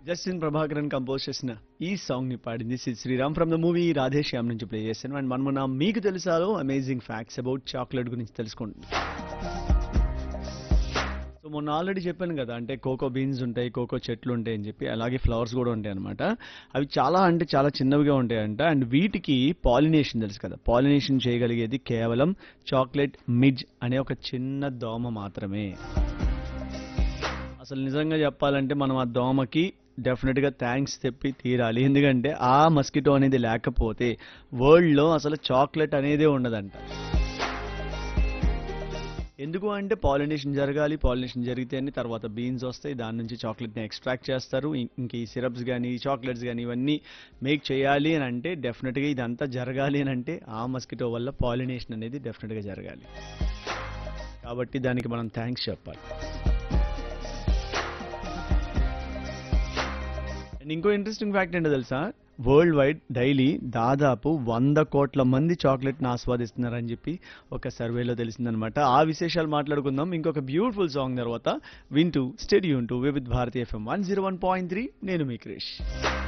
Justin Prabhakaran compose చేసిన ఈ song ని పాడింది Shri Sriram from the movie Radhe Shyam నుంచి ప్లే చేశాను అండ్ మన మొన్న మీకు తెలుసాలో అమేజింగ్ ఫ్యాక్ట్స్ అబౌట్ చాక్లెట్ గురించి తెలుసుకుంటున్నాం సో మొన్న ఆల్రెడీ చెప్పాను కదా అంటే కోకో బీన్స్ ఉంటాయి కోకో చెట్లు ఉంటాయి అని చెప్పి అలాగే ఫ్లవర్స్ కూడా ఉంటాయి అనమాట అవి చాలా అంటే చాలా చిన్నవిగా ఉంటాయంట అండ్ వీటికి పాలినేషన్ తెలుసు కదా పాలినేషన్ చేయగలిగేది కేవలం చాక్లెట్ మిడ్జ్ అనే ఒక చిన్న దోమ మాత్రమే అసలు నిజంగా చెప్పాలంటే మనం ఆ దోమకి డెఫినెట్గా థ్యాంక్స్ చెప్పి తీరాలి ఎందుకంటే ఆ మస్కిటో అనేది లేకపోతే వరల్డ్లో అసలు చాక్లెట్ అనేదే ఉండదంట ఎందుకు అంటే పాలినేషన్ జరగాలి పాలినేషన్ జరిగితేనే తర్వాత బీన్స్ వస్తాయి దాని నుంచి చాక్లెట్ని ఎక్స్ట్రాక్ట్ చేస్తారు ఇం- ఇంక ఈ సిరప్స్ కానీ చాక్లెట్స్ కానీ ఇవన్నీ మేక్ చేయాలి అని అంటే డెఫినెట్గా ఇదంతా జరగాలి అని అంటే ఆ మస్కిటో వల్ల పాలినేషన్ అనేది డెఫినెట్గా జరగాలి కాబట్టి దానికి మనం థ్యాంక్స్ చెప్పాలి అండ్ ఇంకో ఇంట్రెస్టింగ్ ఫ్యాక్ట్ ఏంటో తెలుసా వరల్డ్ వైడ్ డైలీ దాదాపు వంద కోట్ల మంది చాక్లెట్ని ఆస్వాదిస్తున్నారని చెప్పి ఒక సర్వేలో తెలిసిందనమాట ఆ విశేషాలు మాట్లాడుకుందాం ఇంకొక బ్యూటిఫుల్ సాంగ్ తర్వాత వింటూ stay tuned to Vividh Bharati FM one zero one point three నేను మీ క్రిష్